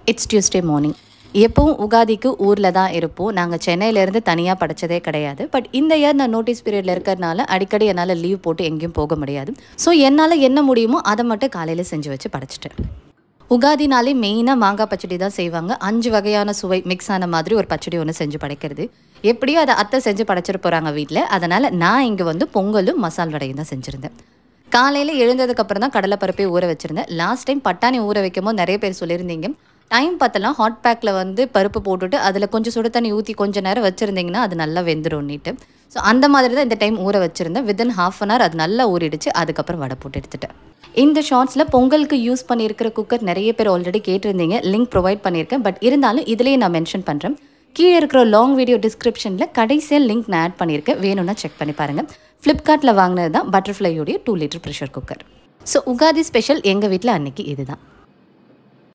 it's Tuesday morning எப்பவும் உகாதிக்கு ஊரில் தான் இருப்போம் நாங்கள் சென்னையிலேருந்து தனியாக படித்ததே கிடையாது பட் இந்த இயர் நான் நோட்டீஸ் பீரியடில் இருக்கிறதுனால அடிக்கடி என்னால் லீவ் போட்டு எங்கேயும் போக முடியாது ஸோ என்னால் என்ன முடியுமோ அதை மட்டும் காலையில் செஞ்சு வச்சு படைச்சிட்டேன் உகாதினாலே மெயினாக மாங்காய் பச்சடி தான் செய்வாங்க அஞ்சு வகையான சுவை மிக்ஸ் ஆன மாதிரி ஒரு பச்சடி ஒன்று செஞ்சு படைக்கிறது எப்படியோ அதை அத்தை செஞ்சு படைச்சிட்டு போகிறாங்க வீட்டில் அதனால் நான் இங்கே வந்து பொங்கலும் மசால் வடையும் தான் செஞ்சுருந்தேன் காலையில் எழுந்ததுக்கப்புறம் தான் கடலைப்பருப்பே ஊற வச்சுருந்தேன் லாஸ்ட் டைம் பட்டாணி ஊற வைக்கும் போது நிறைய பேர் சொல்லியிருந்தீங்க டைம் பார்த்தலாம் ஹாட் பேக்கில் வந்து பருப்பு போட்டுட்டு அதில் கொஞ்சம் சுடு தண்ணி ஊற்றி கொஞ்சம் நேரம் வச்சுருந்தீங்கன்னா அது நல்லா வெந்துரும்னிட்டு ஸோ அந்த மாதிரி தான் இந்த டைம் ஊற வச்சுருந்தேன் வித்தின் ஹாஃப் அன் ஹவர் அது நல்லா ஊறிடுச்சு அதுக்கப்புறம் வடை போட்டு எடுத்துட்டேன் இந்த ஷார்ட்ஸில் பொங்கலுக்கு யூஸ் பண்ணியிருக்கிற குக்கர் நிறைய பேர் ஆல்ரெடி கேட்டிருந்தீங்க லிங்க் ப்ரொவைட் பண்ணியிருக்கேன் பட் இருந்தாலும் இதுலேயே நான் மென்ஷன் பண்ணுறேன் கீழே இருக்கிற லாங் வீடியோ டிஸ்கிரிப்ஷனில் கடைசியாக லிங்க் நான் ஆட் பண்ணியிருக்கேன் வேணும்னா செக் பண்ணி பாருங்கள் ஃப்ளிப்கார்ட்டில் வாங்கினது தான் பட்டர்ஃப்ளையோடைய two litre pressure cooker so Ugadi special எங்கள் வீட்டில் அன்னைக்கு இதுதான்